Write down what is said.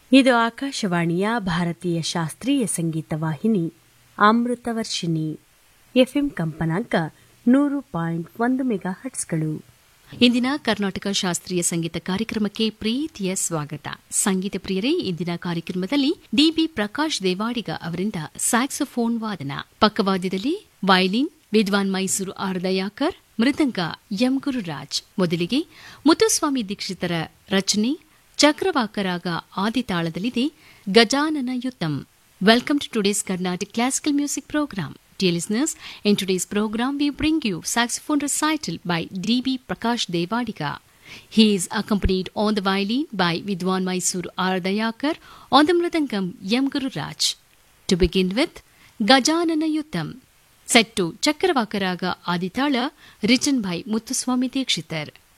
ಇದು ಆಕಾಶವಾಣಿಯ ಭಾರತೀಯ ಶಾಸ್ತ್ರೀಯ ಸಂಗೀತ ವಾಹಿನಿ ಅಮೃತವರ್ಷಿಣಿ ಎಫ್ಎಂ ಕಂಪನಾಂಕ ನೂರು ಪಾಯಿಂಟ್ ಒಂದು ಮೆಗಾ ಹಟ್ಸ್ಗಳು ಇಂದಿನ ಕರ್ನಾಟಕ ಶಾಸ್ತ್ರೀಯ ಸಂಗೀತ ಕಾರ್ಯಕ್ರಮಕ್ಕೆ ಪ್ರೀತಿಯ ಸ್ವಾಗತ ಸಂಗೀತ ಪ್ರಿಯರೇ ಇಂದಿನ ಕಾರ್ಯಕ್ರಮದಲ್ಲಿ ಡಿಬಿ ಪ್ರಕಾಶ್ ದೇವಾಡಿಗ ಅವರಿಂದ ಸ್ಯಾಕ್ಸೋಫೋನ್ ವಾದನ ಪಕ್ಕವಾದ್ಯದಲ್ಲಿ ವಯಲಿನ್ ವಿದ್ವಾನ್ ಮೈಸೂರು ಆರ್ ದಯಾಕರ್ ಮೃದಂಗ ಎಂ ಗುರುರಾಜ್ ಮೊದಲಿಗೆ ಮುತ್ತುಸ್ವಾಮಿ ದೀಕ್ಷಿತರ ರಚನೆ ಚಕ್ರವಾಕರಾಗ ಆದಿತಾಳದಲ್ಲಿದೆ Gajanana ಯುತ್ತಂ Welcome to today's Carnatic Classical Music Program. Dear listeners, in today's program we bring you saxophone recital by D.B. Prakash Devadiga. He is accompanied on the violin by Vidwan Mysore R. Dayakar, on the mridangam Yam Guru Raj. To begin with, Gajanana Yutam, set to Chakravakaraga Aditala, written by Muthuswami Dikshitar.